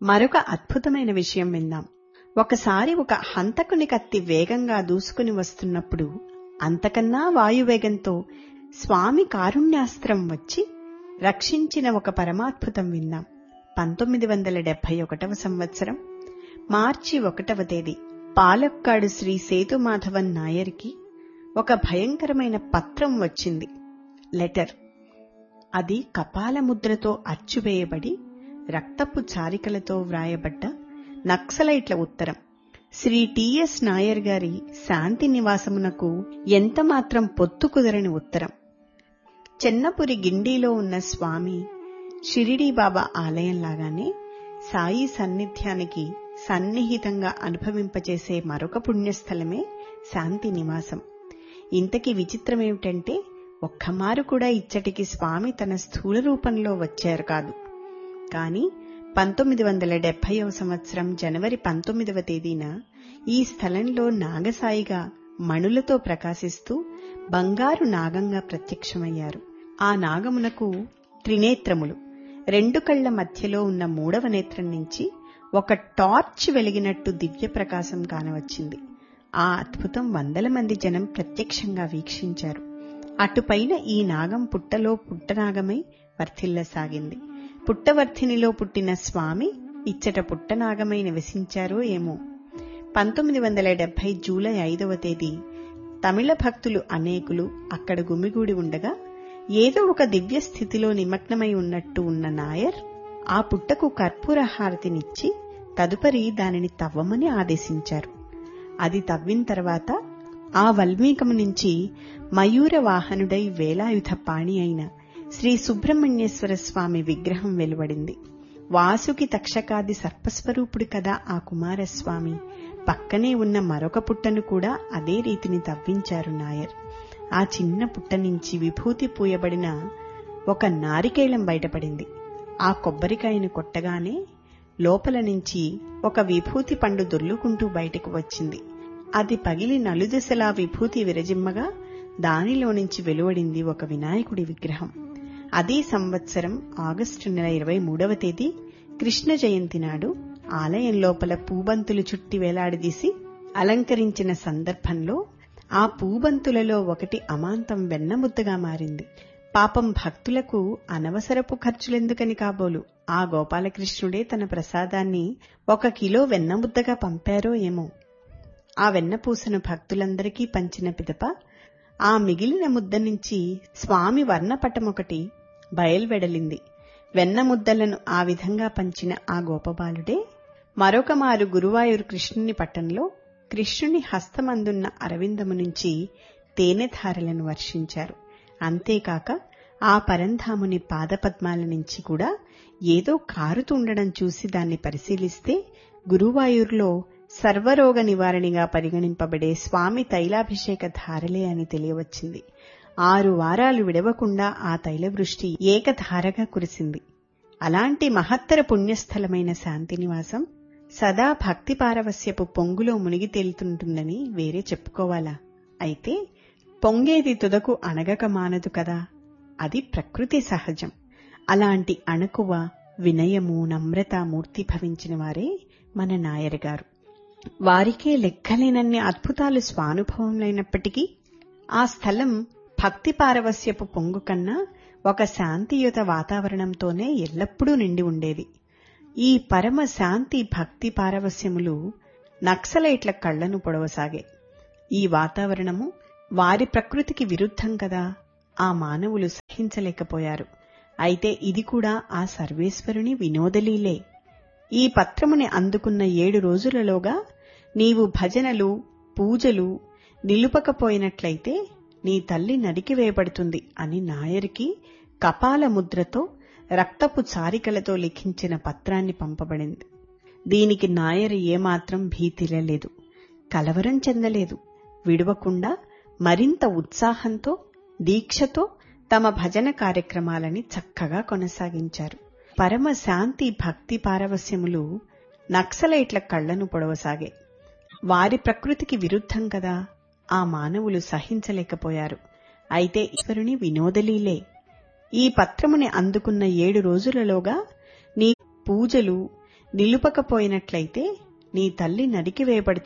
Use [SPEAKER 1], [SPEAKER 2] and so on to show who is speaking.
[SPEAKER 1] మరొక అద్భుతమైన విషయం విందాం ఒకసారి ఒక హంతకుని కత్తి వేగంగా దూసుకుని వస్తున్నప్పుడు అంతకన్నా వాయువేగంతో స్వామి కారుణ్యాస్త్రం వచ్చి రక్షించిన ఒక పరమాద్భుతం విందాం పంతొమ్మిది వందల డెబ్బై ఒకటవ సంవత్సరం మార్చి ఒకటవ తేదీ పాలక్కాడు శ్రీ సేతుమాధవన్ నాయర్కి ఒక భయంకరమైన పత్రం వచ్చింది లెటర్ అది కపాల ముద్రతో అచ్చువేయబడి రక్తపు చారికలతో వ్రాయబడ్డ నక్సలైట్ల ఉత్తరం శ్రీ టిఎస్ నాయర్ గారి శాంతి నివాసమునకు ఎంతమాత్రం పొత్తు కుదరని ఉత్తరం చెన్నపురి గిండిలో ఉన్న స్వామి షిరిడీ బాబా ఆలయంలాగానే సాయి సన్నిధ్యానికి సన్నిహితంగా అనుభవింపచేసే మరొక పుణ్యస్థలమే శాంతి నివాసం ఇంతకీ విచిత్రమేమిటంటే ఒక్కమారు కూడా ఇచ్చటికి స్వామి తన స్థూల రూపంలో వచ్చారు కాదు కాని పంతొమ్మిది వందల డెబ్బైవ సంవత్సరం జనవరి పంతొమ్మిదవ తేదీన ఈ స్థలంలో నాగసాయిగా మణులతో ప్రకాశిస్తూ బంగారు నాగంగా ప్రత్యక్షమయ్యారు ఆ నాగమునకు త్రినేత్రములు రెండు కళ్ల మధ్యలో ఉన్న మూడవ నేత్రం నుంచి ఒక టార్చ్ వెలిగినట్టు దివ్య ప్రకాశం కానవచ్చింది ఆ అద్భుతం వందల మంది జనం ప్రత్యక్షంగా వీక్షించారు అటుపైన ఈ నాగం పుట్టలో పుట్టనాగమై వర్ధిల్లసాగింది పుట్టవర్ధినిలో పుట్టిన స్వామి ఇచ్చట పుట్టనాగమై నివసించారో ఏమో పంతొమ్మిది వందల డెబ్బై జూలై ఐదవ తేదీ తమిళ భక్తులు అనేకులు అక్కడ గుమిగూడి ఉండగా ఏదో ఒక దివ్య స్థితిలో నిమగ్నమై ఉన్నట్టు ఉన్న నాయర్ ఆ పుట్టకు కర్పూర హారతినిచ్చి తదుపరి దానిని తవ్వమని ఆదేశించారు అది తవ్విన తర్వాత ఆ వల్మీకము నుంచి మయూర వాహనుడై వేలాయుధ పాణి అయిన శ్రీ సుబ్రహ్మణ్యేశ్వర స్వామి విగ్రహం వెలువడింది వాసుకి తక్షకాది సర్పస్వరూపుడు కదా ఆ కుమారస్వామి పక్కనే ఉన్న మరొక పుట్టను కూడా అదే రీతిని తవ్వించారు నాయర్ ఆ చిన్న పుట్ట నుంచి విభూతి పూయబడిన ఒక నారికేళం బయటపడింది ఆ కొబ్బరికాయను కొట్టగానే లోపల నుంచి ఒక విభూతి పండు దొర్లుకుంటూ బయటకు వచ్చింది అది పగిలి నలుదశలా విభూతి విరజిమ్మగా దానిలో నుంచి వెలువడింది ఒక వినాయకుడి విగ్రహం అదే సంవత్సరం ఆగస్టు నెల ఇరవై మూడవ తేదీ కృష్ణ జయంతి నాడు ఆలయం లోపల పూబంతులు చుట్టి వేలాడదీసి అలంకరించిన సందర్భంలో ఆ పూబంతులలో ఒకటి అమాంతం వెన్నముద్దగా మారింది పాపం భక్తులకు అనవసరపు ఖర్చులెందుకని కాబోలు ఆ గోపాలకృష్ణుడే తన ప్రసాదాన్ని ఒక కిలో వెన్నముద్దగా పంపారో ఏమో ఆ వెన్నపూసను భక్తులందరికీ పంచిన పిదప ఆ మిగిలిన ముద్ద నుంచి స్వామి వర్ణపటమొకటి బయల్వెడలింది వెన్న ముద్దలను ఆ విధంగా పంచిన ఆ గోపబాలుడే మరొక మారు గురువాయూరు కృష్ణుని పట్టంలో కృష్ణుని హస్తమందున్న అరవిందము నుంచి తేనెధారలను వర్షించారు అంతేకాక ఆ పరంధాముని పాదపద్మాల నుంచి కూడా ఏదో కారుతుండడం చూసి దాన్ని పరిశీలిస్తే గురువాయూర్లో సర్వరోగ నివారణిగా పరిగణింపబడే స్వామి తైలాభిషేక ధారలే అని తెలియవచ్చింది ఆరు వారాలు విడవకుండా ఆ తైలవృష్టి ఏకధారగా కురిసింది అలాంటి మహత్తర పుణ్యస్థలమైన శాంతినివాసం సదా భక్తి పారవస్యపు పొంగులో మునిగి తేలుతుంటుందని వేరే చెప్పుకోవాలా అయితే పొంగేది తుదకు అణగక మానదు కదా అది ప్రకృతి సహజం అలాంటి అణకువ వినయము నమ్రత మూర్తి భవించిన వారే మన నాయర్ గారు వారికే లెక్కలేనన్ని అద్భుతాలు స్వానుభవంలైనప్పటికీ ఆ స్థలం భక్తి పారవస్యపు పొంగు కన్నా ఒక శాంతియుత వాతావరణంతోనే ఎల్లప్పుడూ నిండి ఉండేది ఈ పరమ శాంతి భక్తి పారవస్యములు నక్సలైట్ల కళ్లను పొడవసాగే ఈ వాతావరణము వారి ప్రకృతికి విరుద్ధం కదా ఆ మానవులు సహించలేకపోయారు అయితే ఇది కూడా ఆ సర్వేశ్వరుని వినోదలీలే ఈ పత్రముని అందుకున్న ఏడు రోజులలోగా నీవు భజనలు పూజలు నిలుపకపోయినట్లయితే నీ తల్లి నరికివేయబడుతుంది అని నాయరికి కపాల ముద్రతో రక్తపు చారికలతో లిఖించిన పత్రాన్ని పంపబడింది దీనికి నాయర్ ఏమాత్రం భీతిరలేదు కలవరం చెందలేదు విడవకుండా మరింత ఉత్సాహంతో దీక్షతో తమ భజన కార్యక్రమాలని చక్కగా కొనసాగించారు పరమ శాంతి భక్తి పారవస్యములు నక్సలైట్ల కళ్లను పొడవసాగే వారి ప్రకృతికి విరుద్ధం కదా ఆ మానవులు సహించలేకపోయారు అయితే ఈశ్వరుని వినోదలీలే ఈ పత్రముని అందుకున్న ఏడు రోజులలోగా నీ పూజలు నిలుపకపోయినట్లయితే నీ తల్లి నరికివేయబడుతుంది